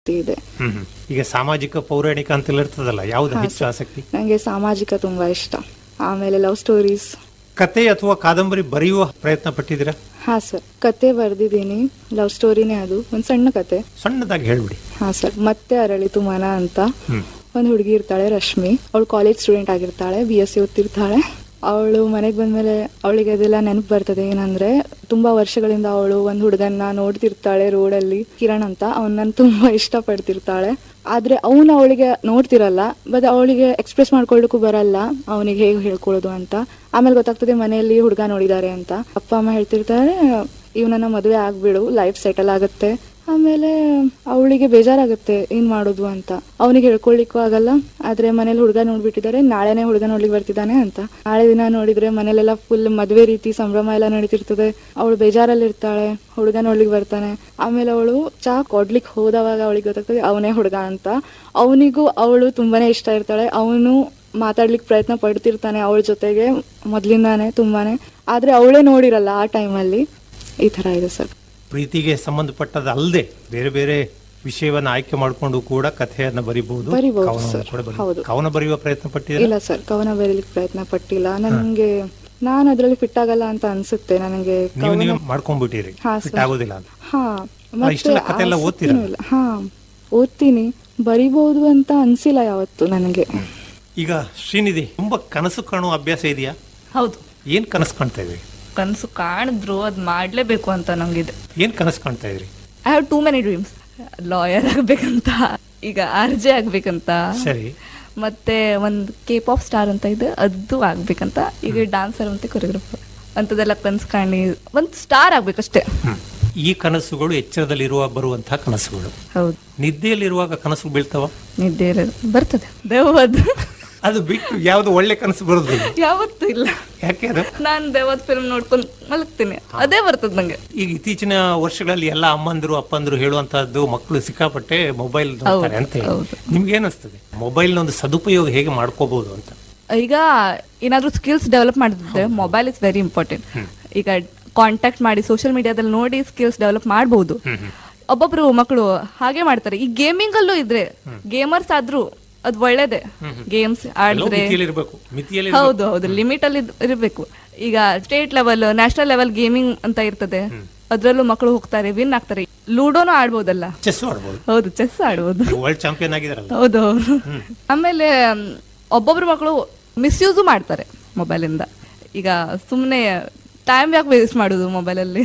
ಇದೆ ಹ್ಮ್ ಹ್ಮ್. ಈಗ ಸಾಮಾಜಿಕ ಪೌರಾಣಿಕ ಅಂತೆಲ್ಲ ಇರ್ತದಲ್ಲ ಯಾವ್ದು ಹಾ, ಹೆಚ್ಚು ಸರ್. ಆಸಕ್ತಿ ನನಗೆ ಸಾಮಾಜಿಕ ತುಂಬಾ ಇಷ್ಟ ಆಮೇಲೆ ಲವ್ ಸ್ಟೋರೀಸ್ ಕತೆ ಅಥವಾ ಕಾದಂಬರಿ ಬರೆಯುವ ಪ್ರಯತ್ನ ಪಟ್ಟಿದ್ದೀರಾ ಹಾ ಸರ್ ಕತೆ ಬರ್ದಿದ್ದೀನಿ ಲವ್ ಸ್ಟೋರಿನೇ ಅದು ಒಂದು ಸಣ್ಣ ಕತೆ ಸಣ್ಣದಾಗಿ ಹೇಳ್ಬಿಡಿ ಹಾ ಸರ್ ಮತ್ತೆ ಅರಳಿತು ಮನ ಅಂತ ಹ್ಮ್ ಒಂದು ಹುಡುಗಿ ಇರ್ತಾಳೆ ರಶ್ಮಿ ಅವಳು ಕಾಲೇಜ್ ಸ್ಟೂಡೆಂಟ್ ಆಗಿರ್ತಾಳೆ ಬಿ ಎಸ್ ಸಿ ಓದ್ತಿರ್ತಾಳೆ ಅವಳು ಮನೆಗೆ ಬಂದ್ಮೇಲೆ ಅವಳಿಗೆ ಅದೆಲ್ಲ ನೆನಪು ಬರ್ತದೆ ಏನಂದ್ರೆ ತುಂಬಾ ವರ್ಷಗಳಿಂದ ಅವಳು ಒಂದು ಹುಡುಗನ್ನ ನೋಡ್ತಿರ್ತಾಳೆ ರೋಡಲ್ಲಿ ಕಿರಣ್ ಅಂತ ಅವನನ್ನ ತುಂಬಾ ಇಷ್ಟಪಡ್ತಿರ್ತಾಳೆ ಆದ್ರೆ ಅವನು ಅವಳಿಗೆ ನೋಡ್ತಿರಲ್ಲ ಬಟ್ ಅವಳಿಗೆ ಎಕ್ಸ್ಪ್ರೆಸ್ ಮಾಡ್ಕೊಳ್ಳೋಕ್ಕೂ ಬರಲ್ಲ ಅವನಿಗೆ ಹೇಗೆ ಹೇಳ್ಕೊಳ್ಳೋದು ಅಂತ ಆಮೇಲೆ ಗೊತ್ತಾಗ್ತದೆ ಮನೆಯಲ್ಲಿ ಹುಡುಗ ನೋಡಿದ್ದಾರೆ ಅಂತ ಅಪ್ಪ ಅಮ್ಮ ಹೇಳ್ತಿರ್ತಾರೆ ಇವನನ್ನ ಮದುವೆ ಆಗ್ಬಿಡು ಲೈಫ್ ಸೆಟಲ್ ಆಗುತ್ತೆ ಆಮೇಲೆ ಅವಳಿಗೆ ಬೇಜಾರಾಗುತ್ತೆ ಏನ್ ಮಾಡೋದು ಅಂತ ಅವನಿಗೆ ಹೇಳ್ಕೊಳ್ಳಿಕ್ಕೂ ಆಗಲ್ಲ ಆದ್ರೆ ಮನೇಲಿ ಹುಡುಗ ನೋಡ್ಬಿಟ್ಟಿದ್ದಾರೆ ನಾಳೆನೆ ಹುಡುಗ ನೋಡ್ಲಿಕ್ಕೆ ಬರ್ತಿದ್ದಾನೆ ಅಂತ ನಾಳೆ ದಿನ ನೋಡಿದ್ರೆ ಮನೇಲೆಲ್ಲ ಫುಲ್ ಮದ್ವೆ ರೀತಿ ಸಂಭ್ರಮ ಎಲ್ಲ ನಡೀತಿರ್ತದೆ ಅವಳು ಬೇಜಾರಲ್ಲಿ ಇರ್ತಾಳೆ ಹುಡುಗ ನೋಡ್ಲಿಕ್ಕೆ ಬರ್ತಾನೆ ಆಮೇಲೆ ಅವಳು ಚಾ ಕೊಡ್ಲಿಕ್ಕೆ ಹೋದವಾಗ ಅವಳಿಗೆ ಗೊತ್ತಾಗ್ತದೆ ಅವನೇ ಹುಡುಗ ಅಂತ ಅವನಿಗೂ ಅವಳು ತುಂಬಾನೇ ಇಷ್ಟ ಇರ್ತಾಳೆ ಅವನು ಮಾತಾಡ್ಲಿಕ್ಕೆ ಪ್ರಯತ್ನ ಪಡ್ತಿರ್ತಾನೆ ಅವಳ ಜೊತೆಗೆ ಮೊದ್ಲಿಂದಾನೆ ತುಂಬಾನೇ ಆದ್ರೆ ಅವಳೇ ನೋಡಿರಲ್ಲ ಆ ಟೈಮಲ್ಲಿ ಈ ತರ ಇದೆ ಸರ್ ಪ್ರೀತಿಗೆ ಸಂಬಂಧಪಟ್ಟದ ಅಲ್ಲದೆ ಬೇರೆ ಬೇರೆ ವಿಷಯವನ್ನ ಆಯ್ಕೆ ಮಾಡಿಕೊಂಡು ಕೂಡ ಕಥೆಯನ್ನ ಬರಿಬಹುದು ಬರಿಬಹುದು ಕವನವನ್ನು ಸರ್, ಕೂಡ ಬರಿ- ಹೌದು. ಕವನ ಬರೆಯುವ ಪ್ರಯತ್ನ ಪಟ್ಟಿದ್ದೀರಾ ಇಲ್ಲ ಸರ್ ಕವನ ಬರೀಲಿಕ್ಕೆ ಪ್ರಯತ್ನ ಪಟ್ಟಿಲ್ಲ ನನಗೆ ನಾನು ಅದ್ರಲ್ಲಿ ಫಿಟ್ ಆಗಲ್ಲ ಅಂತ ಅನ್ಸುತ್ತೆ ನನಗೆ ನೀವು ನೀವು ಕವನ ಮಾಡ್ಕೊಂಡ್ಬಿಟ್ಟಿರಿ ಹಾ, ಫಿಟ್ ಸರ್. ಆಗೋದಿಲ್ಲ ಅಂತ ಹಾ ಇಷ್ಟೆಲ್ಲ ಕಥೆ ಎಲ್ಲ ಓದ್ತೀರಾ? ಆಸಕ್ತಿನೂ ಇಲ್ಲ. ಹಾ ಓದ್ತೀನಿ ಬರಿಬಹುದು ಅಂತ ಅನ್ಸಿಲ್ಲ ಯಾವತ್ತು ನನಗೆ ಈಗ ಶ್ರೀನಿಧಿ ತುಂಬಾ ಕನಸು ಕಾಣುವ ಅಭ್ಯಾಸ ಇದೆಯಾ ಹೌದು ಏನ್ ಕನಸು ಕಾಣ್ತಾ ಇದ್ರಿ ಕನಸು ಕಾಣಿದ್ರು ಅದ್ ಮಾಡ್ಲೇಬೇಕು ಅಂತ ನಂಗಿದೆ ಏನ್ ಕನಸು ಕಾಣ್ತಾ ಇದ್ರಿ I have too many dreams lawyer ಆಗ್ಬೇಕಂತ ಈಗ ಆರ್ ಜೆ ಆಗ್ಬೇಕಂತ ಸರಿ ಮತ್ತೆ ಒಂದ್ ಕೇಪ್ ಆಫ್ ಸ್ಟಾರ್ ಅಂತ ಇದೆ ಅದು ಆಗ್ಬೇಕಂತ ಈಗ ಡಾನ್ಸರ್ ಮತ್ತೆ ಕೊರಿಯೋಗ್ರಫರ್ ಅಂತದೆಲ್ಲ ಕನ್ಸು ಕಾಣಿ ಒಂದ್ ಸ್ಟಾರ್ ಆಗ್ಬೇಕಷ್ಟೇ ಹ್ಮ್. ಈ ಕನಸುಗಳು ಎಚ್ಚರದಲ್ಲಿರುವ ಬರುವಂತಹ ಕನಸುಗಳು ಹೌದು ನಿದ್ದೆಯಲ್ಲಿರುವಾಗ ಕನಸು ಬೀಳ್ತಾವ ನಿದ್ದೆ ಇರೋದು ಬರ್ತದೆ ದೆವ್ವದ್ದು ಅದು ಬಿಟ್ಟು ಯಾವ್ದು ಒಳ್ಳೆ ಕನಸು ಬರೋದಿಲ್ಲ ಯಾವತ್ತೂ ಇಲ್ಲ ಯಾಕೆ ಅದು ನಾನ್ ದೆವ್ವದ ಫಿಲ್ಮ್ ನೋಡ್ಕೊಂಡು ಮಲಗ್ತೀನಿ ಅದೇ ಬರ್ತದೆ ನಂಗೆ ಈಗ ಇತ್ತೀಚಿನ ವರ್ಷಗಳಲ್ಲಿ ಎಲ್ಲ ಅಮ್ಮಂದ್ರು ಅಪ್ಪಂದ್ರು ಹೇಳುವಂತಹದ್ದು ಮಕ್ಕಳು ಸಿಕ್ಕಾಪಟ್ಟೆ ಮೊಬೈಲ್ ನೋಡ್ತಾರೆ ಅಂತ ಹೇಳಿ ಹೌದು. ನಿಮ್ಗೆ ಏನಿಸ್ತದೆ ಮೊಬೈಲ್ ಒಂದು ಸದುಪಯೋಗ ಹೇಗೆ ಮಾಡ್ಕೋಬಹುದು ಅಂತ ಈಗ ಏನಾದ್ರೂ ಸ್ಕಿಲ್ಸ್ ಡೆವಲಪ್ ಮಾಡಿದ್ರೆ ಮೊಬೈಲ್ ಇಸ್ ವೆರಿ ಇಂಪಾರ್ಟೆಂಟ್ ಈಗ ಕಾಂಟ್ಯಾಕ್ಟ್ ಮಾಡಿ ಸೋಷಿಯಲ್ ಮೀಡಿಯಾದಲ್ಲಿ ನೋಡಿ ಸ್ಕಿಲ್ಸ್ ಡೆವಲಪ್ ಮಾಡಬಹುದು ಒಬ್ಬೊಬ್ರು ಮಕ್ಕಳು ಹಾಗೆ ಮಾಡ್ತಾರೆ ಈ ಗೇಮಿಂಗ್ ಅಲ್ಲೂ ಇದ್ರೆ ಗೇಮರ್ಸ್ ಆದ್ರೂ ಅದ್ ಒಳ್ಳೇದೇ ಗೇಮ್ಸ್ ಎಲ್ಲೋ ಆಡಿದ್ರೆ ಮಿತಿಯಲ್ಲಿ ಇರಬೇಕು ಮಿತಿಯಲ್ಲಿ ಹೌದು ಹೌದು ಲಿಮಿಟ್ ಅಲ್ಲಿ ಇದ್- ಇರ್ಬೇಕು ಈಗ state level national level gaming ಅಂತ ಇರ್ತದೆ ಅದ್ರಲ್ಲೂ ಮಕ್ಕಳು ಹೋಗ್ತಾರೆ ವಿನ್ ಆಗ್ತಾರೆ ಲೂಡೋನು ಆಡ್ಬೋದಲ್ಲ ಚೆಸ್ ಆಡ್ಬೋದು ಹೌದು ಚೆಸ್ ಆಡ್ಬೋದು ವರ್ಲ್ಡ್ ಚಾಂಪಿಯನ್ ಆಗಿದಾರಲ್ಲ ಹೌದು ಹೌದು ಆಮೇಲೆ ಮ್, ಒಬ್ಬೊಬ್ರು ಮಕ್ಕಳು ಮಿಸ್ಯೂಸು ಮಾಡ್ತಾರೆ ಮೊಬೈಲಿಂದ ಈಗ ಸುಮ್ಮನೆ ಟೈಮ್ ಯಾಕೆ ವೇಸ್ಟ್ ಮಾಡೋದು ಮೊಬೈಲಲ್ಲಿ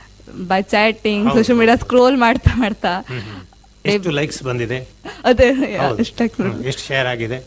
by chatting social media scroll ಮಾಡ್ತಾ ಮಾಡ್ತಾ ಎಷ್ಟು ಲೈಕ್ಸ್ ಬಂದಿದೆ ಅದೇ ಹೌದು. ಎಷ್ಟಾಗ್ತದೆ ಹ್ಮ್, ಎಷ್ಟು ಶೇರ್ ಆಗಿದೆ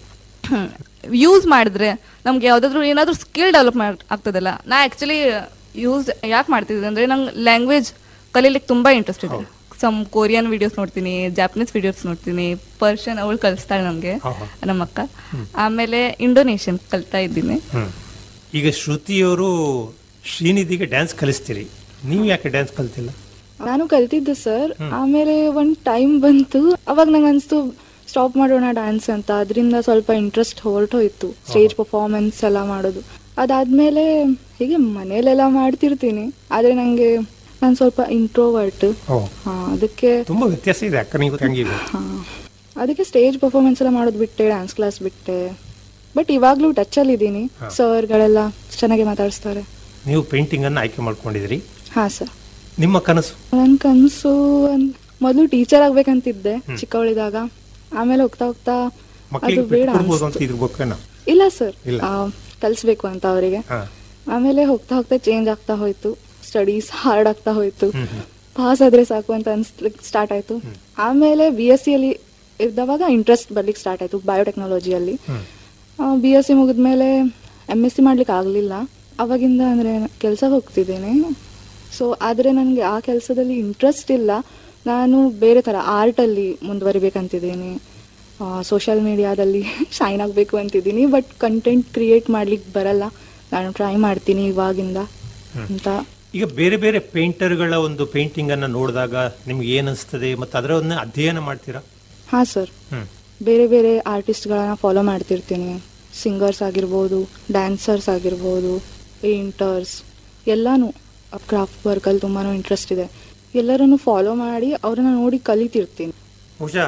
ಯೂಸ್ ಮಾಡಿದ್ರೆ ನಮ್ಗೆ ಯಾವ್ದಾದ್ರು ಏನಾದ್ರು ಸ್ಕಿಲ್ ಡೆವಲಪ್ ಆಗ್ತದಲ್ಲ ನಾ ಆಕ್ಚುಲಿ ಯೂಸ್ ಯಾಕೆ ಮಾಡ್ತಿದ್ದೆ ಅಂದ್ರೆ ನಂಗೆ ಲ್ಯಾಂಗ್ವೇಜ್ ಕಲೀಲಿಕ್ಕೆ ತುಂಬಾ ಇಂಟ್ರೆಸ್ಟ್ ಇದೆ ಸಮ್ ಕೊರಿಯನ್ ವಿಡಿಯೋಸ್ ನೋಡ್ತೀನಿ ಜಾಪನೀಸ್ ವಿಡಿಯೋಸ್ ನೋಡ್ತೀನಿ ಪರ್ಷಿಯನ್ ಅವಳು ಕಲಿಸ್ತಾಳೆ ನಮಗೆ ಆಹಾ. ನಮ್ಮ ಅಕ್ಕ ಆಮೇಲೆ ಇಂಡೋನೇಷಿಯನ್ ಕಲಿತಾ ಇದ್ದೀನಿ ಹ್ಮ್ ಈಗ ಶ್ರುತಿಯವರು ಶ್ರೀನಿಧಿಗೆ ಡ್ಯಾನ್ಸ್ ಕಲಿಸ್ತೀರಿ ನೀವು ಯಾಕೆ ಡ್ಯಾನ್ಸ್ ಕಲ್ತಿಲ್ಲ ನಾನು ಕಲ್ತಿದ್ದೆ ಸರ್ ಆಮೇಲೆ ಒಂದ್ ಟೈಮ್ ಬಂತು ಅವಾಗ ನಂಗೆ ಅನ್ಸ್ತು ಸ್ಟಾಪ್ ಮಾಡೋಣ ಡ್ಯಾನ್ಸ್ ಅಂತ ಅದರಿಂದ ಸ್ವಲ್ಪ ಇಂಟ್ರೆಸ್ಟ್ ಹೊರಟೋಯ್ತು ಸ್ಟೇಜ್ ಪರ್ಫಾರ್ಮೆನ್ಸ್ ಎಲ್ಲ ಮಾಡೋದು ಅದಾದ್ಮೇಲೆ ಹೀಗೆ ಮನೇಲೆಲ್ಲ ಮಾಡ್ತಿರ್ತೀನಿ ಆದ್ರೆ ನಂಗೆ ನಾನು ಸ್ವಲ್ಪ ಇಂಟ್ರೋವರ್ಟ್ ಓ ಅದಕ್ಕೆ ತುಂಬಾ ವ್ಯತ್ಯಾಸ ಇದೆ ಅಕ್ಕ ನೀವು ತಂಗಿಗೆ ಹಾ. ಅದಕ್ಕೆ ಸ್ಟೇಜ್ ಪರ್ಫಾರ್ಮೆನ್ಸ್ ಎಲ್ಲ ಮಾಡೋದು ಬಿಟ್ಟೆ ಡ್ಯಾನ್ಸ್ ಕ್ಲಾಸ್ ಬಿಟ್ಟೆ ಬಟ್ ಇವಾಗ್ಲೂ ಟಚ್ ಅಲ್ಲಿ ಇದ್ದೀನಿ ಸರ್ಗಳೆಲ್ಲ ಚೆನ್ನಾಗಿ ಮಾತಾಡಿಸ್ತಾರೆ ನೀವು ಪೇಂಟಿಂಗ್ ಅನ್ನು ಆಯ್ಕೆ ಮಾಡ್ಕೊಂಡಿದ್ರಿ ಹಾ ಸರ್ ನಿಮ್ಮ ಕನಸು ನನ್ ಕನ್ಸು ಒಂದ್- ಮೊದ್ಲು ಟೀಚರ್ ಆಗ್ಬೇಕಂತಿದ್ದೆ ಚಿಕ್ಕವಳಿದಾಗ ಆಮೇಲೆ ಹೋಗ್ತಾ ಹೋಗ್ತಾ ಅದು ಮಕ್ಕಳಿಗೆ ಬೇಡ ಬಿಟ್ಕೊಡ್ಬೋದು ಅಂತ ಅನ್ಸ್ತು. ಇದ್ರ ಬೇಕೇನೋ ಇಲ್ಲ ಸರ್ ಇಲ್ಲ. ಕಲಿಸ್ಬೇಕು ಅಂತ ಅವರಿಗೆ ಹಾ ಆಮೇಲೆ ಹೋಗ್ತಾ ಹೋಗ್ತಾ ಚೇಂಜ್ ಆಗ್ತಾ ಹೋಯ್ತು ಸ್ಟಡೀಸ್ ಹಾರ್ಡ್ ಆಗ್ತಾ ಹೋಯ್ತು ಹ್ಮ್, ಹ್ಮ್. ಪಾಸ್ ಆದ್ರೆ ಸಾಕು ಅಂತ ಅನ್ಸ್ಲಿಕ್ಕೆ ಸ್ಟಾರ್ಟ್ ಆಯ್ತು ಆಮೇಲೆ ಬಿ ಎಸ್ ಸಿಯಲ್ಲಿ ಇದ್ದವಾಗ ಇಂಟ್ರೆಸ್ಟ್ ಬರ್ಲಿಕ್ಕೆ ಸ್ಟಾರ್ಟ್ ಆಯ್ತು ಬಯೋಟೆಕ್ನಾಲಜಿಯಲ್ಲಿ ಹ್ಮ್. ಬಿ ಎಸ್ ಸಿ ಮುಗಿದ್ಮೇಲೆ ಎಮ್ ಎಸ್ ಸಿ ಮಾಡ್ಲಿಕ್ಕೆ ಆಗಲಿಲ್ಲ ಅವಾಗಿಂದ ಅಂದರೆ ಕೆಲಸ ಹೋಗ್ತಿದ್ದೇನೆ ಸೊ ಆದರೆ ನನಗೆ ಆ ಕೆಲಸದಲ್ಲಿ ಇಂಟ್ರೆಸ್ಟ್ ಇಲ್ಲ ನಾನು ಬೇರೆ ಥರ ಆರ್ಟಲ್ಲಿ ಮುಂದುವರಿಬೇಕಂತಿದ್ದೀನಿ ಸೋಷಿಯಲ್ ಮೀಡಿಯಾದಲ್ಲಿ ಶೈನ್ ಆಗಬೇಕು ಅಂತಿದ್ದೀನಿ ಬಟ್ ಕಂಟೆಂಟ್ ಕ್ರಿಯೇಟ್ ಮಾಡ್ಲಿಕ್ಕೆ ಬರಲ್ಲ ನಾನು ಟ್ರೈ ಮಾಡ್ತೀನಿ ಇವಾಗಿಂದ ಅಂತ ಈಗ ಬೇರೆ ಬೇರೆ ಪೇಂಟರ್ಗಳ ಒಂದು ಪೇಂಟಿಂಗ್ ಅನ್ನ ನೋಡಿದಾಗ ನಿಮ್ಗೆ ಏನ್ ಅನಿಸ್ತದೆ ಮತ್ತೆ ಅದರನ್ನ ಅಧ್ಯಯನ ಮಾಡ್ತೀರಾ ಹಾಂ ಸರ್ ಹ್ಮ್ ಬೇರೆ ಬೇರೆ ಆರ್ಟಿಸ್ಟ್ಗಳನ್ನ ಫಾಲೋ ಮಾಡ್ತಿರ್ತೀನಿ ಸಿಂಗರ್ಸ್ ಆಗಿರ್ಬೋದು ಡ್ಯಾನ್ಸರ್ಸ್ ಆಗಿರ್ಬೋದು ಪೇಂಟರ್ಸ್ ಎಲ್ಲಾನು ಕ್ರಾಫ್ಟ್ ವರ್ಕಲ್ಲಿ ತುಂಬಾ ಇಂಟ್ರೆಸ್ಟ್ ಇದೆ ಎಲ್ಲರನ್ನು ಫಾಲೋ ಮಾಡಿ ಅವ್ರನ್ನ ನೋಡಿ ಕಲಿತಿರ್ತೀನಿ ಬಹುಶಃ